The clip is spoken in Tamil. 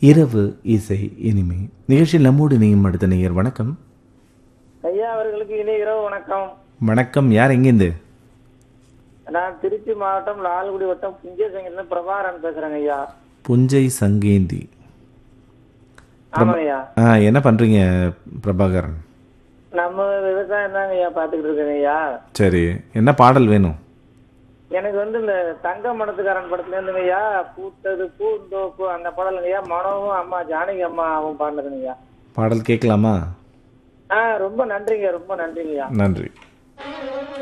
இரவு இசை இனிமை நிகழ்ச்சியில் நம்மோடு இணையும் அடுத்த நேயர் வணக்கம் ஐயா அவர்களுக்கு இனி இரவு வணக்கம் வணக்கம் யார் எங்கேருந்து நான் திருச்சி மாவட்டம் லால்குடி வட்டம் புஞ்சசங்கர்ல பிரபாகரன் பேசுறேங்க ஐயா புஞ்சை சங்கேந்தி ஆமாங்க ஐயா ஆ என்ன பண்ணுறீங்க பிரபாகரன் நம்ம விவசாயம் தாங்க ஐயா பாத்துக்கிட்டு இருக்கேங்க ஐயா சரி என்ன பாடல் வேணும் எனக்கு வந்து இந்த தங்க மடத்துக்காரன் படத்துல இருந்துங்க ஐயா பூத்தது பூந்தோப்பு அந்த பாடலுங்க ஐயா மனோவும் அம்மா ஜானகி அம்மா அவன் பாடுனதுங்க ஐயா பாடல் கேட்கலாமா ஆ ரொம்ப நன்றிங்க ரொம்ப நன்றிங்க ஐயா நன்றி